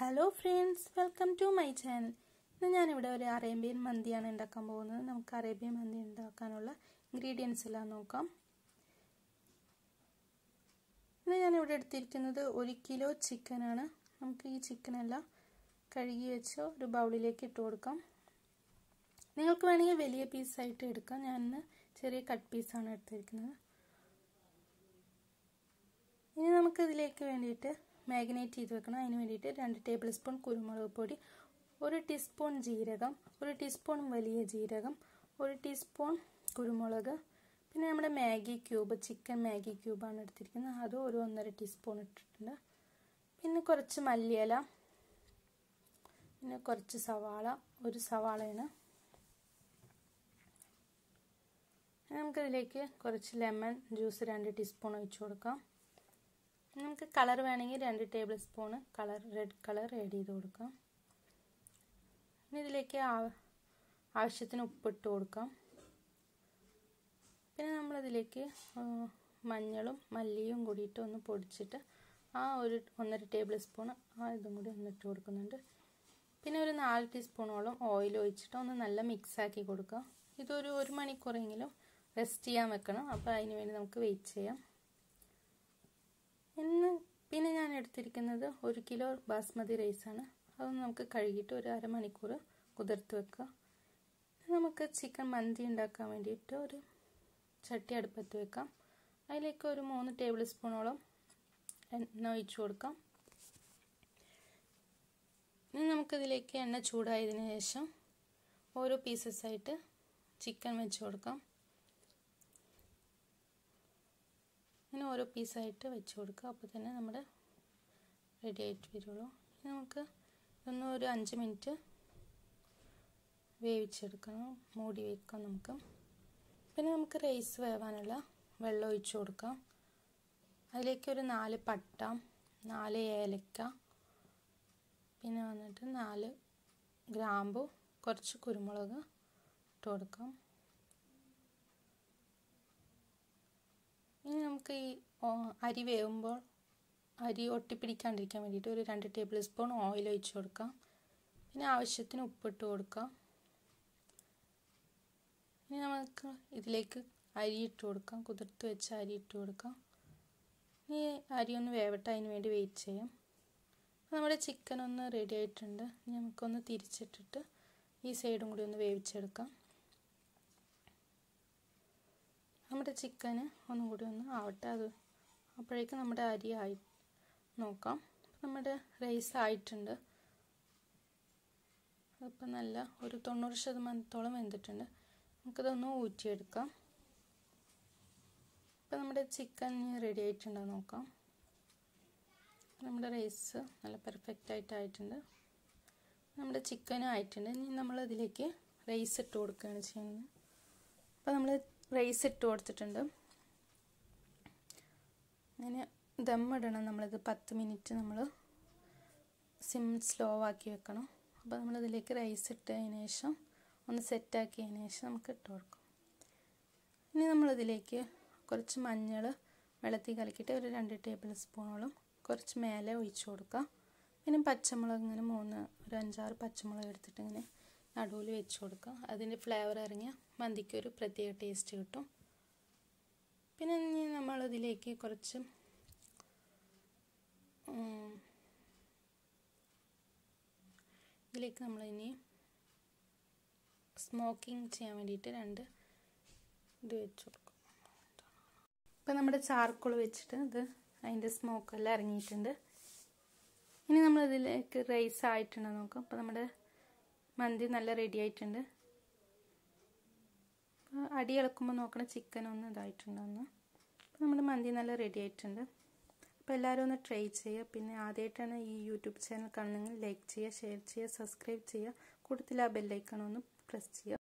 hello friends welcome to my channel ഇന്ന് ഞാനിവിടെ ഒരു അറേബ്യൻ മന്തിയാണ് ഉണ്ടാക്കാൻ പോകുന്നത് നമുക്ക് അറേബ്യൻ മന്തി ഉണ്ടാക്കാനുള്ള ഇൻഗ്രീഡിയൻസ് എല്ലാം നോക്കാം ഇന്ന് ഞാനിവിടെ എടുത്തിരിക്കുന്നത് ഒരു കിലോ ചിക്കനാണ് നമുക്ക് ഈ ചിക്കനെല്ലാം കഴുകി വെച്ച് ഒരു ബൗളിലേക്ക് ഇട്ട് കൊടുക്കാം നിങ്ങൾക്ക് വേണമെങ്കിൽ വലിയ പീസായിട്ട് എടുക്കാം ഞാൻ ചെറിയ കട്ട് പീസാണ് എടുത്തിരിക്കുന്നത് ഇനി നമുക്കിതിലേക്ക് വേണ്ടിയിട്ട് മാഗ്നേറ്റ് ചെയ്ത് വെക്കണം അതിന് വേണ്ടിയിട്ട് രണ്ട് ടേബിൾ സ്പൂൺ കുരുമുളക് പൊടി ഒരു ടീസ്പൂൺ ജീരകം ഒരു ടീസ്പൂൺ വലിയ ജീരകം ഒരു ടീസ്പൂൺ കുരുമുളക് പിന്നെ നമ്മുടെ മാഗി ക്യൂബ് ചിക്കൻ മാഗി ക്യൂബാണ് എടുത്തിരിക്കുന്നത് അത് ഒരു ഒന്നര ടീസ്പൂൺ ഇട്ടിട്ടുണ്ട് പിന്നെ കുറച്ച് മല്ലിയില പിന്നെ കുറച്ച് സവാള ഒരു സവാളയാണ് നമുക്കിതിലേക്ക് കുറച്ച് ലെമൺ ജ്യൂസ് രണ്ട് ടീസ്പൂൺ ഒഴിച്ചു കൊടുക്കാം നമുക്ക് കളർ വേണമെങ്കിൽ രണ്ട് table spoon colour red colour add ചെയ്ത് കൊടുക്കാം ഇനി ഇതിലേക്ക് ആവശ്യത്തിന് ഉപ്പിട്ട് കൊടുക്കാം പിന്നെ നമ്മളിതിലേക്ക് മഞ്ഞളും മല്ലിയും കൂടിയിട്ട് ഒന്ന് പൊടിച്ചിട്ട് ആ ഒരു ഒന്നര ടേബിൾ സ്പൂൺ ആ ഇതും കൂടി ഒന്ന് ഇട്ട് കൊടുക്കുന്നുണ്ട് പിന്നെ ഒരു നാല് ടീസ്പൂണോളം ഓയിൽ ഒഴിച്ചിട്ട് ഒന്ന് നല്ല മിക്സാക്കി കൊടുക്കുക ഇതൊരു ഒരു മണിക്കൂറെങ്കിലും റെസ്റ്റ് ചെയ്യാൻ വെക്കണം അപ്പോൾ അതിന് വേണ്ടി നമുക്ക് വെയിറ്റ് ചെയ്യാം ഇന്ന് പിന്നെ ഞാൻ എടുത്തിരിക്കുന്നത് ഒരു കിലോ ബാസ്മതി റൈസാണ് അതൊന്ന് നമുക്ക് കഴുകിയിട്ട് ഒരു അരമണിക്കൂർ കുതിർത്ത് വെക്കുക നമുക്ക് ചിക്കൻ മന്തി ഉണ്ടാക്കാൻ വേണ്ടിയിട്ട് ഒരു ചട്ടി അടുപ്പത്ത് വെക്കാം അതിലേക്ക് ഒരു മൂന്ന് ടേബിൾ സ്പൂണോളം എണ്ണ ഒഴിച്ചു കൊടുക്കാം ഇനി നമുക്കിതിലേക്ക് എണ്ണ ചൂടായതിനു ശേഷം ഓരോ പീസസ് ആയിട്ട് ചിക്കൻ വെച്ച് കൊടുക്കാം ഇങ്ങനെ ഓരോ പീസായിട്ട് വെച്ച് കൊടുക്കുക അപ്പോൾ തന്നെ നമ്മുടെ റെഡി ആയിട്ട് വരുള്ളൂ ഇനി നമുക്ക് ഇതൊന്ന് ഒരു അഞ്ച് മിനിറ്റ് വേവിച്ചെടുക്കണം മൂടി വയ്ക്കാം നമുക്ക് പിന്നെ നമുക്ക് റൈസ് വേവാനുള്ള വെള്ളം ഒഴിച്ചു കൊടുക്കാം അതിലേക്ക് ഒരു നാല് പട്ട നാല് ഏലക്ക പിന്നെ വന്നിട്ട് നാല് ഗ്രാമ്പു കുറച്ച് കുരുമുളക് ഇട്ട് കൊടുക്കാം ഇനി നമുക്ക് ഈ അരി വേവുമ്പോൾ അരി ഒട്ടിപ്പിടിക്കാണ്ടിരിക്കാൻ വേണ്ടിയിട്ട് ഒരു രണ്ട് ടേബിൾ സ്പൂൺ ഓയിൽ ഒഴിച്ച് കൊടുക്കാം പിന്നെ ആവശ്യത്തിന് ഉപ്പിട്ട് കൊടുക്കാം ഇനി നമുക്ക് ഇതിലേക്ക് അരി ഇട്ട് കൊടുക്കാം കുതിർത്ത് വെച്ച അരി ഇട്ട് കൊടുക്കാം ഇനി അരി ഒന്ന് വേവട്ടെ അതിന് വേണ്ടി വെയിറ്റ് ചെയ്യാം നമ്മുടെ ചിക്കൻ ഒന്ന് റെഡി ആയിട്ടുണ്ട് ഇനി നമുക്കൊന്ന് തിരിച്ചിട്ടിട്ട് ഈ സൈഡും കൂടി ഒന്ന് വേവിച്ചെടുക്കാം നമ്മുടെ ചിക്കന് ഒന്നും കൂടി ഒന്ന് ആവട്ടെ അത് അപ്പോഴേക്കും നമ്മുടെ അരി ആയി നോക്കാം നമ്മുടെ റൈസ് ആയിട്ടുണ്ട് അതിപ്പോൾ നല്ല ഒരു തൊണ്ണൂറ് ശതമാനത്തോളം വെന്തിട്ടുണ്ട് നമുക്കതൊന്ന് ഊറ്റിയെടുക്കാം ഇപ്പം നമ്മുടെ ചിക്കൻ റെഡി ആയിട്ടുണ്ടോ നോക്കാം നമ്മുടെ റൈസ് നല്ല പെർഫെക്റ്റ് ആയിട്ട് ആയിട്ടുണ്ട് നമ്മുടെ ചിക്കനും ആയിട്ടുണ്ട് ഇനി നമ്മൾ ഇതിലേക്ക് റൈസ് ഇട്ട് കൊടുക്കുകയാണ് ചെയ്യുന്നത് അപ്പോൾ നമ്മൾ റൈസ് ഇട്ട് കൊടുത്തിട്ടുണ്ട് അങ്ങനെ ദമ്മിടണം നമ്മളിത് പത്ത് മിനിറ്റ് നമ്മൾ സിം സ്ലോ ആക്കി വെക്കണം അപ്പോൾ നമ്മളിതിലേക്ക് റൈസ് ഇട്ടതിന് ശേഷം ഒന്ന് സെറ്റാക്കിയതിന് ശേഷം നമുക്ക് ഇട്ട് കൊടുക്കാം ഇനി നമ്മളിതിലേക്ക് കുറച്ച് മഞ്ഞൾ വെള്ളത്തിൽ കലക്കിയിട്ട് ഒരു രണ്ട് ടേബിൾ സ്പൂണോളം കുറച്ച് മേലെ ഒഴിച്ചു കൊടുക്കുക പിന്നെ പച്ചമുളക് ഇങ്ങനെ മൂന്ന് ഒരു അഞ്ചാറ് പച്ചമുളക് എടുത്തിട്ട് ഇങ്ങനെ നടുവിൽ വെച്ച് കൊടുക്കുക അതിൻ്റെ ഫ്ലേവർ ഇറങ്ങിയ മന്തിക്ക് ഒരു പ്രത്യേക ടേസ്റ്റ് കിട്ടും പിന്നെ നമ്മളിതിലേക്ക് കുറച്ച് ഇതിലേക്ക് നമ്മളിനി സ്മോക്കിംഗ് ചെയ്യാൻ വേണ്ടിയിട്ട് രണ്ട് ഇത് വെച്ച് കൊടുക്കും ഇപ്പം നമ്മുടെ ചാർക്കോൾ വെച്ചിട്ട് ഇത് അതിൻ്റെ സ്മോക്കെല്ലാം ഇറങ്ങിയിട്ടുണ്ട് ഇനി നമ്മളിതിലേക്ക് റൈസ് ആയിട്ടുണ്ടോ നോക്കാം അപ്പോൾ നമ്മുടെ മന്തി നല്ല റെഡി ആയിട്ടുണ്ട് അടി ഇളക്കുമ്പോൾ നോക്കണം ചിക്കൻ ഒന്ന് ഇതായിട്ടുണ്ടോന്ന് അപ്പോൾ നമ്മുടെ മന്തി നല്ല റെഡി ആയിട്ടുണ്ട് അപ്പോൾ എല്ലാവരും ഒന്ന് ട്രൈ ചെയ്യുക പിന്നെ ആദ്യമായിട്ടാണ് ഈ യൂട്യൂബ് ചാനൽ കാണുന്നെങ്കിൽ ലൈക്ക് ചെയ്യുക ഷെയർ ചെയ്യുക സബ്സ്ക്രൈബ് ചെയ്യുക കൂടുതൽ ആ ബെല്ലൈക്കൺ ഒന്ന് പ്രസ് ചെയ്യുക